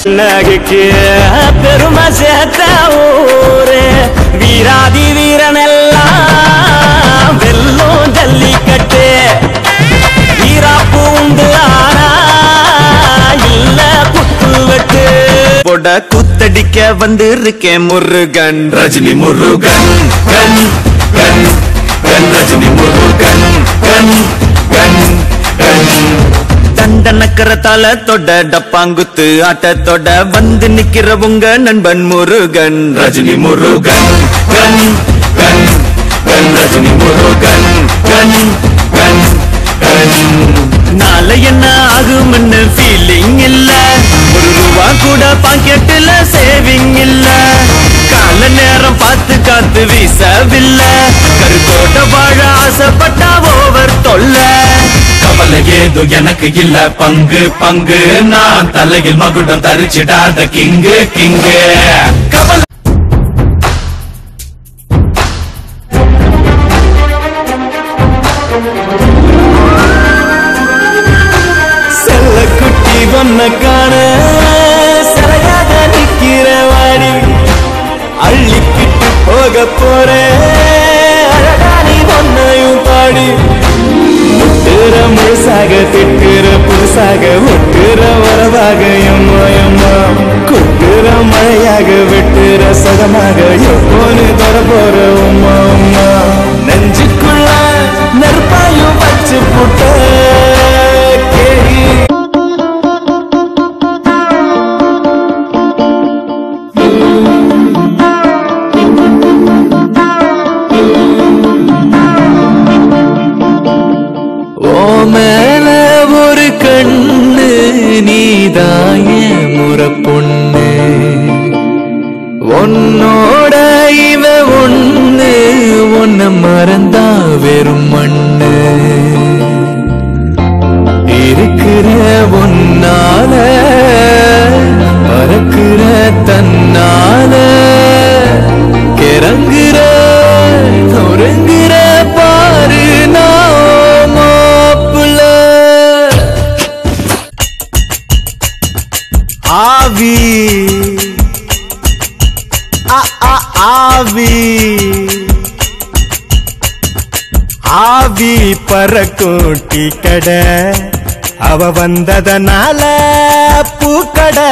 நகைக்கு பெருமை சேர்த்த ஊரே வீராதி வீரனெல்லாம் வெல்லும் ஜல்லிக்கட்டு வீராப்பு உண்டு ஆனா இல்ல குத்து வெட்டு போட குத்தடிக்க வந்து இருக்கேன் முருகன் ரஜினி முருகன் கண் கண் கண் ரஜினி முருகன் கண் கண் கண் தண்டனக்கர தல தொட டப்பாங்குத்து ஆட்டத்தொட வந்து நிக்கிற உங்க நண்பன் முருகன் ரஜினி முருகன் கண் கண் கண் ரஜினி முருகன் கண் கண் கண் நாளை என்ன ஆகும்னு ஃபீலிங் இல்ல ஒரு ரூபா கூட பாக்கெட்டுல சேவிங் இல்ல கால நேரம் பார்த்து காத்து வீசவில்லை கருத்தோட்ட வாழ ஆசைப்பட்டா ஓவர் தொல்லை கவலை ஏதோ எனக்கு இல்ல பங்கு பங்கு நான் தலையில் மகுடம் தரிச்சிடாத கிங்கு கிங்கு கவலை செல்ல குட்டி பொண்ண காண சிலையாக நிக்கிற வாடி அள்ளிக்கிட்டு போக போறேன் அழகா நீ பொண்ணையும் பாடி முட்டுற முழுசாக திட்டுற புதுசாக ஒட்டுற உறவாக எம்மா எம்மா கொட்டுற மழையாக வெட்டுற சதமாக எப்போன்னு தர போற உம்மா உம்மா நெஞ்சுக்குள்ள நெருப்பாயும் வச்சு புட்ட கேடி ஓ மேல ஒரு கண்ணு நீதாய முற பொண்ணு உன்னோட இவ ஒண்ணு உன்னை மறந்தா வெறும் மண்ணு இருக்கிற ஒன்னால பறக்கிற தன்னால கிறங்குற நொறுங்குற பாரு நான் மாப்புல ஆவி ஆ, ஆ, ஆவி ஆவி பறக்கூட்டி கடை அவ வந்ததனால பூக்கடை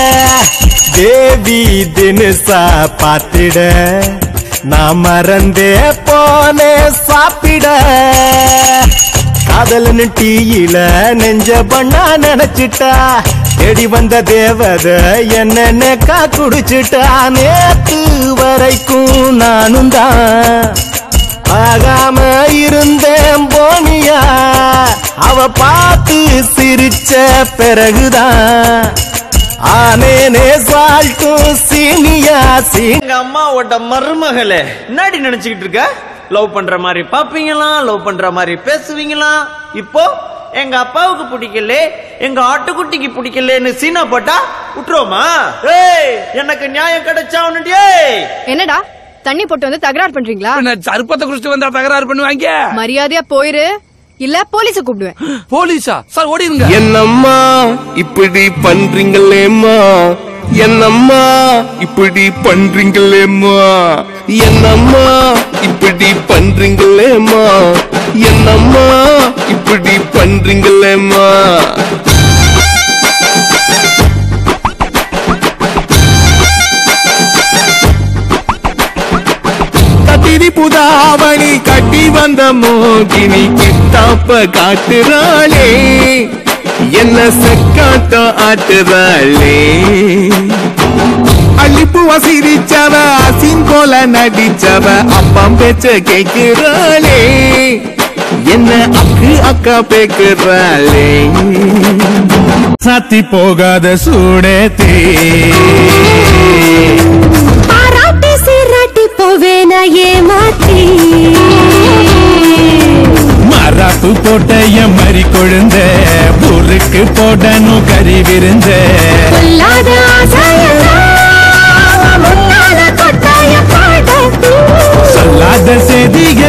தேவி தினுசா பாத்திட நான் மறந்தே போனே சாப்பிட காதலன்னு டீயில நெஞ்ச பண்ணா நினைச்சிட்டா தேடி வந்த தேவத என்ன கா குடிச்சிட்டா நேத்து வரைக்கும் நானும் தான் ஆகாம இருந்தேன் போனியா அவ பார்த்து சிரிச்ச பிறகுதான் ஆனேனே சால்ட்டும் சீனியா சீனி எங்க அம்மாவோட மருமகளே என்னடி நினைச்சுக்கிட்டு இருக்க லவ் பண்ற மாதிரி பாப்பீங்களா லவ் பண்ற மாதிரி பேசுவீங்களா இப்போ எங்க அப்பாவுக்கு பிடிக்கல எங்க ஆட்டுக்குட்டிக்கு பிடிக்கலன்னு சீனா போட்டா விட்டுருவோமா ஏய் எனக்கு நியாயம் கிடைச்சா உன்னுடைய என்னடா தண்ணி போட்டு வந்து தகராறு பண்றீங்களா நான் சர்ப்பத்தை குடிச்சிட்டு வந்தா தகராறு பண்ணுவாங்க மரியாதையா போயிரு இல்ல போலீஸ கூப்பிடுவேன் போலீஸா சார் ஓடிடுங்க என்னம்மா இப்படி பண்றீங்களேம்மா என்னம்மா இப்படி பண்றீங்களேம்மா என்னம்மா இப்படி பண்றீங்களேம்மா என்னம்மா இப்படி பண்றீங்களேம்மா கத்திரி புதாவணி கட்டி வந்த மோகினி கித்தாப்ப காட்டுறாளே என்ன செக்காட்டம் ஆட்டுறாளே அள்ளிப்பு வசிரிச்சவ அசின் போல நடிச்சவ அப்பம் பேச்ச கேக்குறாளே என்ன அக்கு அக்கா பேக்குறாளே சத்தி போகாத சூடேத்தே பாராட்டி சீராட்டி போவேன ஏமாத்தி மராப்பு போட்ட என் மறி கொழுந்த ஊருக்கு போடணும் கறி விருந்த கொல்லாத ஆசையெல்லாம் முன்னால கொட்டாய பாட சொல்லாத செய்திக